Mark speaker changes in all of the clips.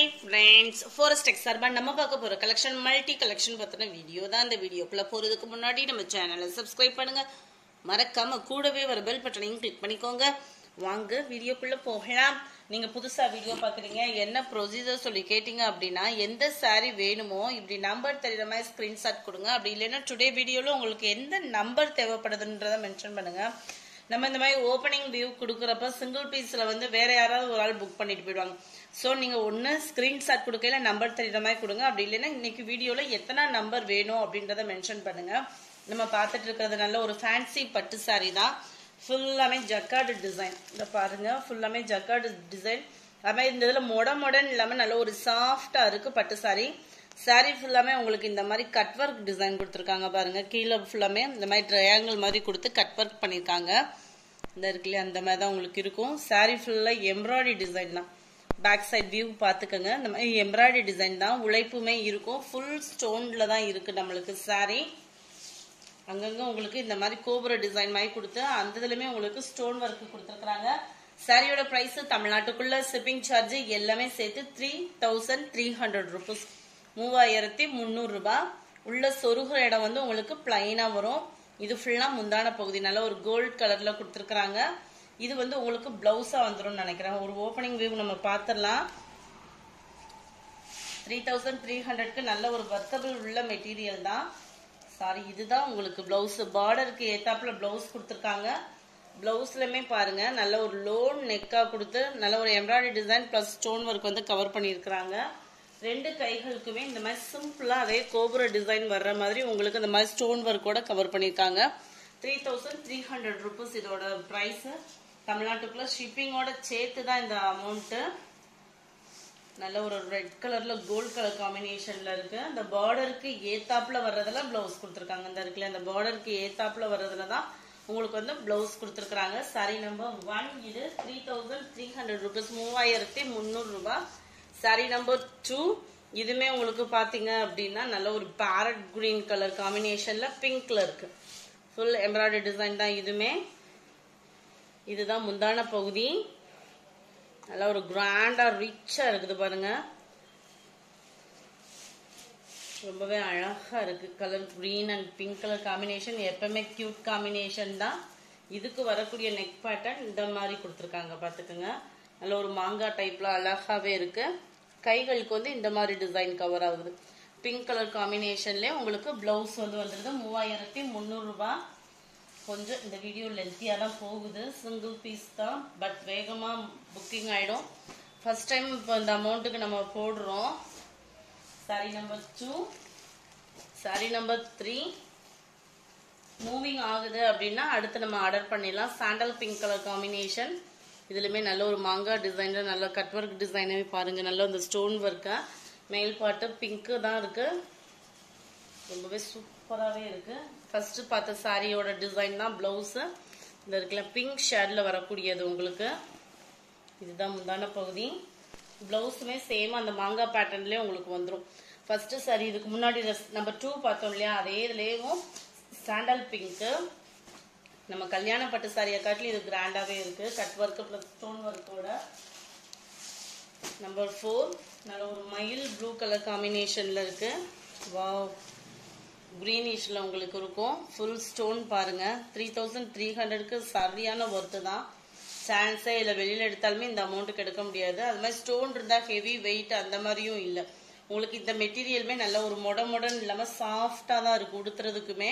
Speaker 1: friends forest X சார்பா நம்ம பார்க்க போற கலெக்ஷன் மல்டி கலெக்ஷன் பத்தின வீடியோ தான் இந்த வீடியோக்குள்ள போறதுக்கு முன்னாடி நம்ம சேனலை சப்ஸ்கிரைப் பண்ணுங்க மறக்காம கூடவே வர பெல் பட்டனையும் கிளிக் பண்ணிக்கோங்க வாங்க வீடியோக்குள்ள போகலாம் நீங்க புதுசா வீடியோ பாக்குறீங்க என்ன ப்ரொசீஜர் சொல்லி கேட்டீங்க அப்படின்னா எந்த saree வேணுமோ இப்படி நம்பர் தெரியுற மாதிரி ஸ்கிரீன்ஷாட் கொடுங்க அப்படி இல்லைன்னா டுடே வீடியோல உங்களுக்கு எந்த நம்பர் தேவைப்படுதுன்றத மென்ஷன் பண்ணுங்க நம்ம இந்த மாதிரி ஓப்பனிங் வியூ கொடுக்குறப்ப சிங்கிள் பீஸ்ல வந்து வேற யாராவது ஒரு ஆள் புக் பண்ணிட்டு போயிடுவாங்க ஸோ நீங்க ஒன்று ஸ்கிரீன்ஷாட் கொடுக்கல நம்பர் தெரியுற மாதிரி கொடுங்க அப்படி இல்லைன்னா இன்னைக்கு வீடியோல எத்தனை நம்பர் வேணும் அப்படின்றத மென்ஷன் பண்ணுங்க நம்ம பார்த்துட்டு இருக்கிறது நல்ல ஒரு ஃபேன்சி பட்டு saree தான் ஃபுல்லாமே ஜக்கார்டு டிசைன் இந்த பாருங்க ஃபுல்லாமே ஜக்கார்டு டிசைன் அதுமாதிரி இந்த இதில் மொட மொடன்னு இல்லாமல் நல்ல ஒரு சாஃப்டா இருக்கு பட்டு saree saree ஃபுல்லாமே உங்களுக்கு இந்த மாதிரி கட் ஒர்க் டிசைன் கொடுத்துருக்காங்க பாருங்க கீழே ஃபுல்லாமே இந்த மாதிரி ட்ரையாங்கிள் மாதிரி கொடுத்து கட் ஒர்க் பண்ணியிருக்காங்க இந்த இருக்குல்லையா அந்த மாதிரி தான் உங்களுக்கு இருக்கும் saree ஃபுல்லாக எம்ப்ராய்டரி டிசைன் தான் பேக் சைட் வியூ பார்த்துக்கோங்க இந்த மாதிரி எம்ப்ராய்டரி டிசைன் தான் உழைப்புமே இருக்கும் ஃபுல் ஸ்டோன்ல தான் இருக்கு நம்மளுக்கு saree அங்கங்க உங்களுக்கு இந்த மாதிரி கோபுர டிசைன் மாதிரி கொடுத்து அந்த இதுலயுமே உங்களுக்கு ஸ்டோன் ஒர்க் கொடுத்துருக்காங்க சாரியோட பிரைஸ் தமிழ்நாட்டுக்குள்ள ஷிப்பிங் சார்ஜ் எல்லாமே சேர்த்து three thousand three hundred rupees மூவாயிரத்தி முந்நூறு ரூபாய் உள்ள சொருகிற இடம் வந்து உங்களுக்கு பிளைனா வரும் இது ஃபுல்லா முந்தான பகுதி நல்ல ஒரு கோல்ட் கலர்ல கொடுத்துருக்காங்க இது வந்து உங்களுக்கு பிளவுஸா வந்துடும் நினைக்கிறேன் ஒரு ஓப்பனிங் வியூ நம்ம பார்த்துடலாம் த்ரீ தௌசண்ட் த்ரீ ஹண்ட்ரட்க்கு நல்ல ஒரு வர்த்தபிள் உள்ள மெட்டீரியல் தான் சாரி இதுதான் உங்களுக்கு பிளவுஸ் பார்டருக்கு ஏத்தாப்புல பிளவுஸ் கொடுத்துருக்காங்க பிளவுஸ்லயுமே பாருங்க நல்ல ஒரு லோன் நெக்கா கொடுத்து நல்ல ஒரு embroidery design plus stone work வந்து கவர் பண்ணியிருக்கிறாங்க ரெண்டு கைகளுக்குமே இந்த மாதிரி சிம்பிளா அதே கோபுர டிசைன் வர்ற மாதிரி உங்களுக்கு இந்த மாதிரி ஸ்டோன் ஒர்க்கோட கவர் பண்ணியிருக்காங்க three thousand three hundred rupees இதோட ப்ரைஸ் தமிழ்நாட்டுக்குள்ள ஷிப்பிங்கோட சேர்த்து தான் இந்த அமௌண்ட்டு நல்ல ஒரு ரெட் கலர்ல கோல்ட் கலர் காம்பினேஷன்ல இருக்கு அந்த பார்டருக்கு ஏத்தாப்புல வர்றதுல பிளவுஸ் கொடுத்துருக்காங்க இந்த இருக்குல்ல அந்த பார்டருக்கு ஏத்தாப்புல வர்றதுல தான் உங்களுக்கு வந்து பிளவுஸ் கொடுத்துருக்காங்க சாரி நம்பர் ஒன் இது three thousand three hundred rupees மூவாயிரத்தி முந்நூறு ரூபாய் சாரி நம்பர் டூ இதுமே உங்களுக்கு பாத்தீங்க அப்படின்னா நல்ல ஒரு பேரட் கிரீன் கலர் காம்பினேஷன்ல பிங்க்ல இருக்கு ஃபுல் எம்ப்ராய்டரி டிசைன் தான் இதுமே இதுதான் முந்தான பகுதி நல்லா ஒரு கிராண்டா ரிச்சா இருக்குது பாருங்க ரொம்பவே அழகா இருக்கு colour green and pink colour combination எப்பவுமே கியூட் காம்பினேஷன் தான் இதுக்கு வரக்கூடிய நெக் பேட்டர்ன் இந்த மாதிரி கொடுத்துருக்காங்க பாத்துக்கோங்க நல்ல ஒரு மாங்காய் டைப்ல அழகாவே இருக்கு கைகளுக்கு வந்து இந்த மாதிரி டிசைன் கவர் ஆகுது பிங்க் கலர் காம்பினேஷன்ல உங்களுக்கு பிளவுஸ் வந்து வந்துருது மூவாயிரத்தி முந்நூறு ரூபாய் கொஞ்சம் இந்த வீடியோ லென்த்தியாக தான் போகுது சிங்கிள் பீஸ் தான் பட் வேகமாக புக்கிங் ஆகிடும் ஃபர்ஸ்ட் டைம் இப்போ இந்த அமௌண்ட்டுக்கு நம்ம போடுறோம் sari number two sari number three moving ஆகுது அப்படின்னா அடுத்து நம்ம ஆர்டர் பண்ணிடலாம் சாண்டல் பிங்க் கலர் காம்பினேஷன் இதுலையுமே நல்ல ஒரு மாங்காய் டிசைனில் நல்ல கட் ஒர்க் டிசைனே பாருங்க நல்ல அந்த ஸ்டோன் ஒர்க்கை மேல் பாட்டு பிங்க்கு தான் இருக்கு ரொம்பவே சூப்பராகவே இருக்கு ஃபர்ஸ்ட் பார்த்த சாரியோட டிசைன் தான் பிளவுஸ் இந்த இருக்குல்ல பிங்க் ஷேட்ல வரக்கூடியது உங்களுக்கு இதுதான் முந்தான பகுதி பிளவுஸுமே சேம் அந்த மாங்காய் பேட்டர்ன்லேயே உங்களுக்கு வந்துடும் ஃபர்ஸ்ட் சாரி இதுக்கு முன்னாடி நம்பர் டூ பார்த்தோம் இல்லையா அதே இதுலேயும் சாண்டல் பிங்க்கு நம்ம கல்யாண பட்டு சாரியை காட்டிலும் இது கிராண்டாகவே இருக்கு கட் ஒர்க்கு ப்ளஸ் ஸ்டோன் ஒர்க்கோட நம்பர் ஃபோர் நல்ல ஒரு மயில் ப்ளூ கலர் காம்பினேஷன்ல இருக்கு வாவ் க்ரீனிஷில் உங்களுக்கு இருக்கும் ஃபுல் ஸ்டோன் பாருங்க த்ரீ தௌசண்ட் த்ரீ ஹண்ட்ரட்க்கு சரியான ஒர்த்து தான் சான்ஸே இல்லை வெளியில் எடுத்தாலுமே இந்த அமௌண்ட்டுக்கு எடுக்க முடியாது அது மாதிரி ஸ்டோன் இருந்தால் ஹெவி வெயிட் அந்த மாதிரியும் இல்லை உங்களுக்கு இந்த மெட்டீரியலுமே நல்ல ஒரு மொட மொடன்னு இல்லாமல் சாஃப்டாக தான் இருக்கும் உடுத்துறதுக்குமே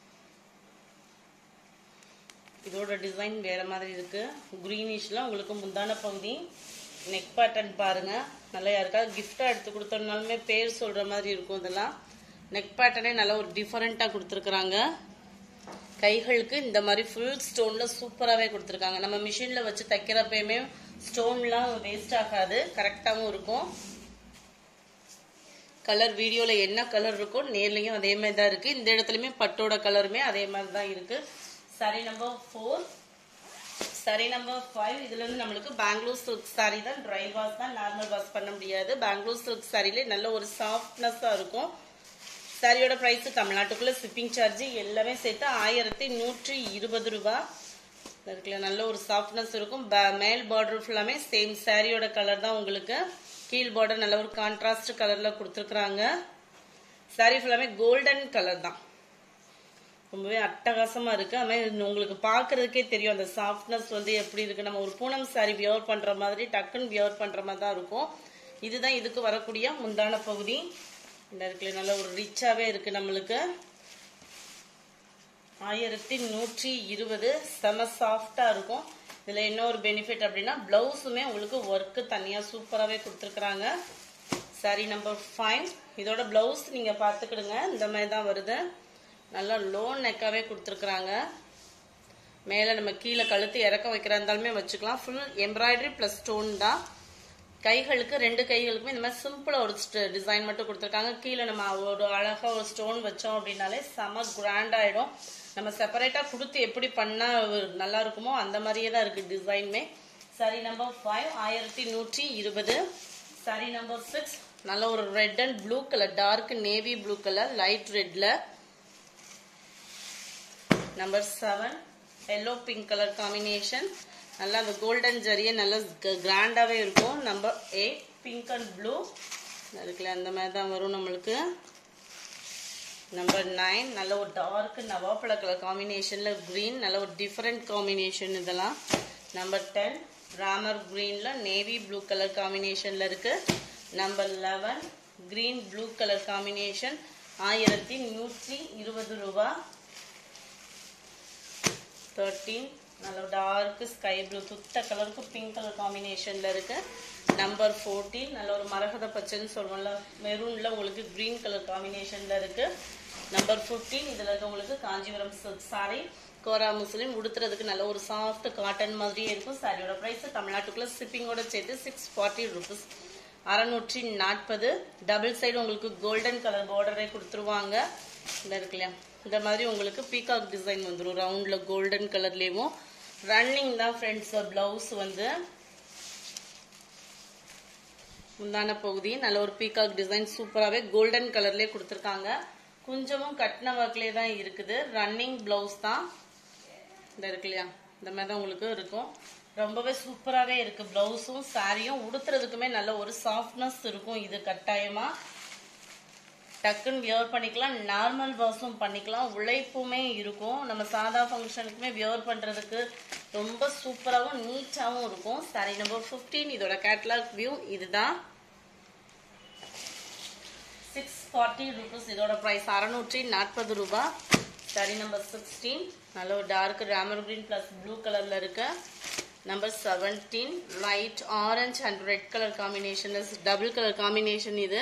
Speaker 1: இதோட டிசைன் வேற மாதிரி இருக்கு க்ரீனிஷ்ல உங்களுக்கு முந்தான பகுதி நெக் பேட்டர்ன் பாருங்க நல்லா யாருக்காவது கிஃப்டா எடுத்து கொடுத்தோம்னாலுமே பேர் சொல்ற மாதிரி இருக்கும் இதெல்லாம் நெக் பேட்டர்னே நல்ல ஒரு டிஃபரெண்டா கொடுத்துருக்குறாங்க கைகளுக்கு இந்த மாதிரி ஃபுல் ஸ்டோன்ல சூப்பராகவே கொடுத்துருக்காங்க நம்ம மிஷின்ல வச்சு தைக்கிறப்பயுமே ஸ்டோன்லாம் வேஸ்ட் ஆகாது கரெக்டாகவும் இருக்கும் கலர் வீடியோல என்ன கலர் இருக்கோ நேர்லயும் அதே மாதிரி தான் இருக்கு இந்த இடத்துலயுமே பட்டோட கலருமே அதே மாதிரி தான் இருக்கு sari number four sari number five இதுல இருந்து நம்மளுக்கு பெங்களூர் சில்க் சாரி தான் ட்ரை வாஷ் தான் நார்மல் வாஷ் பண்ண முடியாது பெங்களூர் சில்க் சாரிலே நல்ல ஒரு சாஃப்ட்னஸா இருக்கும் சாரியோட பிரைஸ் தமிழ்நாட்டுக்குள்ள ஷிப்பிங் சார்ஜ் எல்லாமே சேர்த்து ஆயிரத்தி நூற்றி இருபது ரூபாய் இருக்குல்ல நல்ல ஒரு சாஃப்ட்னஸ் இருக்கும் ப- மேல் பார்டர் ஃபுல்லாமே சேம் சாரியோட கலர் தான் உங்களுக்கு கீழ் பார்டர் நல்ல ஒரு கான்ட்ராஸ்ட் கலர்ல கொடுத்துருக்குறாங்க சாரி ஃபுல்லாமே கோல்டன் கலர் தான் ரொம்பவே அட்டகாசமா இருக்கு அது மாதிரி உங்களுக்கு பார்க்கிறதுக்கே தெரியும் அந்த சாஃப்ட்னஸ் வந்து எப்படி இருக்கு நம்ம ஒரு பூனம் சாரி வியர் பண்ற மாதிரி டக்குன்னு வியர் பண்ற மாதிரி தான் இருக்கும் இதுதான் இதுக்கு வரக்கூடிய முந்தான பகுதி இந்த இருக்குல்ல நல்ல ஒரு ரிச்சாவே இருக்கு நம்மளுக்கு ஆயிரத்தி நூற்றி இருபது செம சாஃப்டா இருக்கும் இதுல என்ன ஒரு பெனிஃபிட் அப்படின்னா பிளவுஸுமே உங்களுக்கு ஒர்க்கு தனியா சூப்பராகவே கொடுத்துருக்குறாங்க சாரி நம்பர் ஃபைவ் இதோட பிளவுஸ் நீங்க பார்த்துக்கிடுங்க இந்த மாதிரி தான் வருது நல்லா லோ நெக்காவே கொடுத்துருக்குறாங்க மேலே நம்ம கீழே கழுத்து இறக்க வைக்கிறா இருந்தாலுமே வச்சுக்கலாம் ஃபுல் எம்ப்ராய்டரி ப்ளஸ் ஸ்டோன் தான் கைகளுக்கு ரெண்டு கைகளுக்குமே இந்த மாதிரி சிம்பிளாக ஒரு டிசைன் மட்டும் கொடுத்துருக்காங்க கீழே நம்ம ஒரு அழகாக ஒரு ஸ்டோன் வச்சோம் அப்படின்னாலே செம கிராண்ட் ஆகிடும் நம்ம செப்பரேட்டாக கொடுத்து எப்படி பண்ணால் நல்லா இருக்குமோ அந்த மாதிரியே தான் இருக்குது டிசைனுமே சாரி நம்பர் ஃபைவ் ஆயிரத்தி நூற்றி இருபது சாரி நம்பர் சிக்ஸ் நல்ல ஒரு red and blue colour dark navy blue colour light ரெட்டில் number seven yellow pink colour combination நல்லா அந்த கோல்டன் ஜரியே நல்லா கிராண்டாகவே இருக்கும் number eight pink and blue இருக்குல்ல அந்த மாதிரி தான் வரும் நம்மளுக்கு நம்பர் நைன் நல்ல ஒரு டார்க் நவாப்பழ கலர் காம்பினேஷனில் க்ரீன் நல்ல ஒரு டிஃப்ரெண்ட் காம்பினேஷன் இதெல்லாம் நம்பர் டென் ராமர் க்ரீனில் நேவி ப்ளூ கலர் காம்பினேஷனில் இருக்குது number eleven green blue colour combination ஆயிரத்தி நூற்றி இருபது ரூபா தேர்ட்டீன் நல்ல டார்க் ஸ்கை ப்ளூ துத்த கலருக்கு பிங்க் கலர் காம்பினேஷனில் இருக்கு நம்பர் ஃபோர்டீன் நல்ல ஒரு மரகத பச்சைன்னு சொல்லுவோம்ல மெரூனில் உங்களுக்கு க்ரீன் கலர் காம்பினேஷனில் இருக்கு நம்பர் ஃபிஃப்டீன் இதில் இருக்க உங்களுக்கு காஞ்சிபுரம் சில்க் சாரி கோரா முஸ்லீம் உடுத்துறதுக்கு நல்ல ஒரு சாஃப்ட் காட்டன் மாதிரியே இருக்கும் சாரியோட ப்ரைஸ் தமிழ்நாட்டுக்குள்ள ஷிப்பிங்கோட சேர்த்து சிக்ஸ் ஃபார்ட்டி ருபீஸ் அறநூற்றி நாற்பது டபுள் சைடு உங்களுக்கு கோல்டன் கலர் பார்டரே கொடுத்துருவாங்க இந்த இருக்கு இல்லையா இந்த மாதிரி உங்களுக்கு பீகாக் டிசைன் வந்துடும் ரவுண்டில் கோல்டன் கலர்லேயும் ரன்னிங் தான் ஃப்ரெண்ட்ஸ் ப்ளவுஸ் வந்து முந்தான பகுதி நல்ல ஒரு பீகாக் டிசைன் சூப்பராகவே கோல்டன் கலர்லேயே கொடுத்துருக்காங்க கொஞ்சமும் கட்டின ஒர்க்லேயே தான் இருக்குது ரன்னிங் ப்ளவுஸ் தான் இந்த இருக்கு இல்லையா இந்த மாதிரி தான் உங்களுக்கு இருக்கும் ரொம்பவே சூப்பராகவே இருக்கு ப்ளவுஸும் சாரியும் உடுத்துறதுக்குமே நல்ல ஒரு சாஃப்ட்னஸ் இருக்கும் இது கட்டாயமாக டக்குன்னு வியர் பண்ணிக்கலாம் நார்மல் வாஷும் பண்ணிக்கலாம் உழைப்புமே இருக்கும் நம்ம சாதா ஃபங்க்ஷனுக்குமே வியர் பண்ணுறதுக்கு ரொம்ப சூப்பராகவும் நீட்டாகவும் இருக்கும் சாரி நம்பர் ஃபிஃப்டீன் இதோட கேட்லாக் வியூ இதுதான் சிக்ஸ் ஃபார்ட்டி ருபீஸ் இதோட ப்ரைஸ் அறநூற்றி நாற்பது ரூபா சாரி நம்பர் சிக்ஸ்டீன் நல்ல ஒரு dark Ramar green plus blue கலரில் இருக்கு number seventeen light orange and red colour combination double colour combination இது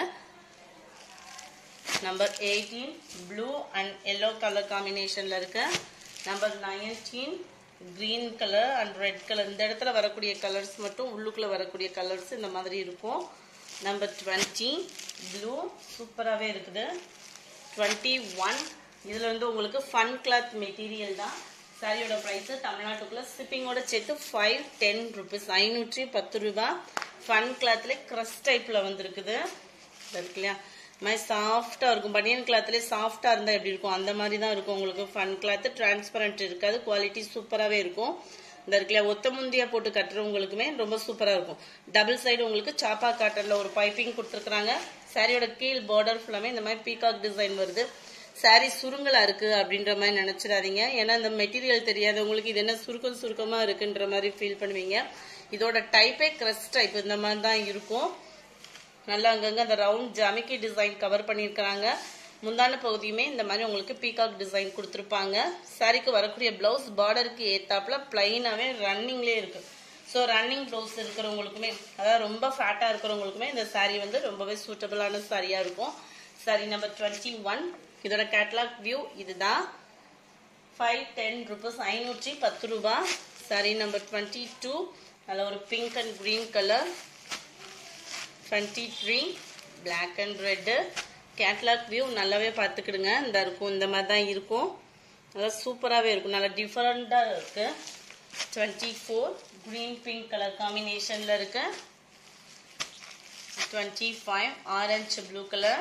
Speaker 1: number eighteen blue and yellow colour காம்பினேஷனில் இருக்கு number nineteen green colour and red colour இந்த இடத்துல வரக்கூடிய கலர்ஸ் மட்டும் உள்ளுக்குள்ளே வரக்கூடிய கலர்ஸ் இந்த மாதிரி இருக்கும் நம்பர் டுவெண்ட்டி ப்ளூ சூப்பராகவே இருக்குது டுவெண்ட்டி ஒன் இதில் வந்து உங்களுக்கு ஃபன் கிளாத் மெட்டீரியல் தான் சாரியோட ப்ரைஸு தமிழ்நாட்டுக்குள்ளே ஷிப்பிங்கோட சேர்த்து ஃபைவ் டென் ருபீஸ் ஐநூற்றி பத்து ரூபா ஃபன் கிளாத்லேயே க்ரஸ் டைப்பில் வந்திருக்குது இருக்கு இல்லையா மாதிரி சாஃப்டாக இருக்கும் பனியன் கிளாத்லேயே சாஃப்டாக இருந்தால் எப்படி இருக்கும் அந்த மாதிரி தான் இருக்கும் உங்களுக்கு ஃபன் கிளாத் டிரான்ஸ்பரண்ட் இருக்காது குவாலிட்டி சூப்பராகவே இருக்கும் இந்த இருக்குல்ல ஒத்த முந்தியா போட்டு கட்டுறவங்களுக்குமே ரொம்ப சூப்பராக இருக்கும் டபுள் சைடு உங்களுக்கு சாப்பா காட்டனில் ஒரு பைப்பிங் கொடுத்துருக்குறாங்க சாரியோட கீழ் பார்டர் ஃபுல்லாமே இந்த மாதிரி பீகாக் டிசைன் வருது சாரி சுருங்கலா இருக்கு அப்படின்ற மாதிரி நினைச்சிடாதீங்க ஏன்னா இந்த மெட்டீரியல் தெரியாதவங்களுக்கு இது என்ன சுருக்கம் சுருக்கமா இருக்குன்ற மாதிரி ஃபீல் பண்ணுவீங்க இதோட டைப்பே கிரஸ் டைப் இந்த மாதிரி தான் இருக்கும் நல்லா அங்கங்க அந்த ரவுண்ட் ஜமிக்கி டிசைன் கவர் பண்ணியிருக்கிறாங்க முந்தான பகுதியுமே இந்த மாதிரி உங்களுக்கு பீகாக் டிசைன் கொடுத்துருப்பாங்க சாரிக்கு வரக்கூடிய பிளவுஸ் பார்டருக்கு ஏத்தாப்புல பிளைனாவே ரன்னிங்லேயே இருக்கு ஸோ ரன்னிங் ப்ளவுஸ் இருக்கிறவங்களுக்குமே அதாவது ரொம்ப ஃபேட்டாக இருக்கிறவங்களுக்குமே இந்த saree வந்து ரொம்பவே சூட்டபிளான சாரியாக இருக்கும் சாரி நம்பர் டுவெண்ட்டி ஒன் இதோட கேட்லாக் வியூ இதுதான் ஃபைவ் டென் ருபீஸ் ஐநூற்றி பத்து ரூபா சாரி நம்பர் டுவெண்ட்டி டூ அதில் ஒரு pink and green colour twenty three black and red catalogue view நல்லாவே பார்த்துக்கிடுங்க இந்த இருக்கும் இந்த மாதிரி தான் இருக்கும் நல்லா சூப்பராகவே இருக்கும் நல்லா டிஃப்ரெண்ட்டாக இருக்குது twenty four green pink colour காம்பினேஷனில் இருக்கு twenty five orange blue colour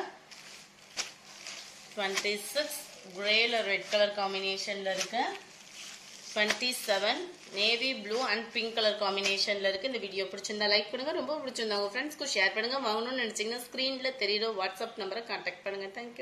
Speaker 1: twenty six கிரேல ரெட் கலர் காம்பினேஷனில் இருக்கு twenty seven navy blue and pink colour காம்பினேஷன்ல இருக்கு இந்த வீடியோ பிடிச்சிருந்தா லைக் பண்ணுங்க ரொம்ப பிடிச்சிருந்தா உங்க ஃப்ரெண்ட்ஸ்க்கு ஷேர் பண்ணுங்க வாங்கணும்னு நினைச்சீங்கன்னா ஸ்கிரீன்ல தெரியுற வாட்ஸ்அப் நம்பரை கான்டாக்ட் பண்ணுங்க தேங்க்யூ